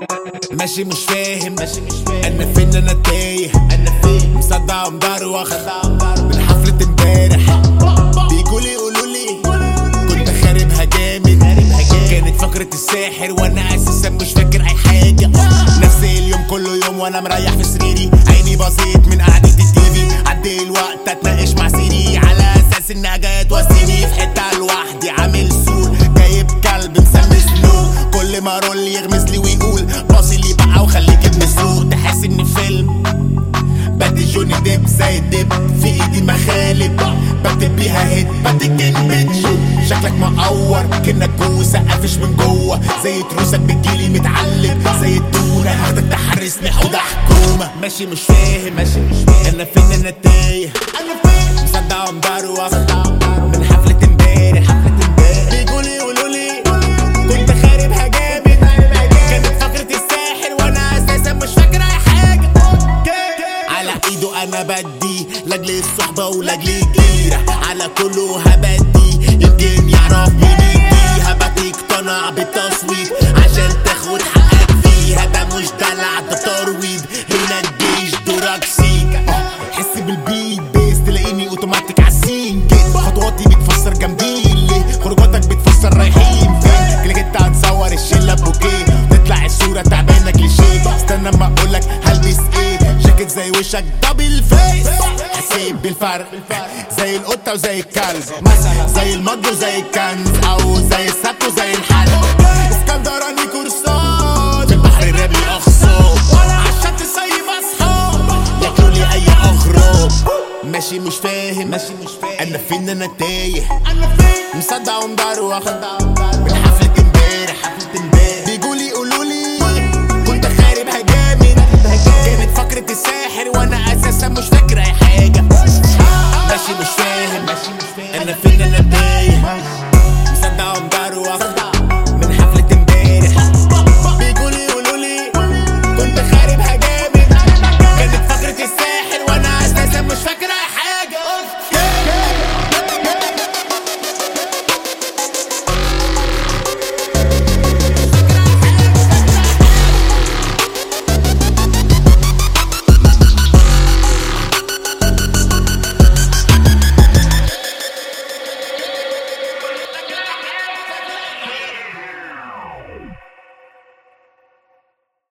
ماشي مش فاهم ماشي مش فاهم انا فين انا تايه انا فين مصدع ومدروخ من حفلة امبارح بيجولي يقولولي كنت خاربها جامد كانت فقرة الساحر وانا اساسا مش فاكر اي حاجة نفس اليوم كله يوم وانا مريح في سريري عيني بسيط من قعدة التيفي عدي الوقت اتناقش مع سيري على اساس انها جاية تواسيني في حتة لوحدي عامل سور جايب كلب مسمي سلو كل ما رول يغمز لي ويقول باصي لي بقى وخليك ابن السوق تحس ان فيلم بدي جوني ديب زي الدب في ايدي مخالب بكتب بيها هيت بدي كين بيتش شكلك مقور كأنك جوه قافش من جوه زي تروسك بتجيلي متعلم زي التونة هاخدك تحرسني حوضة حكومة ماشي مش فاهم ماشي مش فاهم انا فين انا تايه انا فين مصدع ومدروخ من حفلة امبارح حفلة امبارح بيجولي يقولولي كنت خاربها جامد كانت فقرة الساحر وانا اساسا مش فاكر اي حاجة على ايده انا بدي لاجل الصحبة ولاجل الجيرة على كله هبدي يمكن يعرف مين يديها بدي اقتنع بالتصويت عشان تاخد حقك فيها ده مش دلع ده ترويض هنا الجيش دورك سيك حس بالبيت بيس تلاقيني اوتوماتيك عالسين جيت خطواتي بتفسر جامدين ليه خروجاتك بتفسر رايحين فين كلك انت هتصور الشله بوكيه تطلع الصوره تعبانه كليشيه استنى اما اقولك هلبس ايه جاكيت زي وشك دبل فيس حسيت بالفرق زي القطه وزي الكلب مثلا زي المج وزي الكنز او زي السبت وزي الحلب اسكندراني كورسات في البحر رابي اخصاب عشان تسيب اصحاب ياكلوا لي اي اغراب ماشي مش فاهم ماشي مش فاهم انا فين انا تايه انا فين مصدع ومدروخ من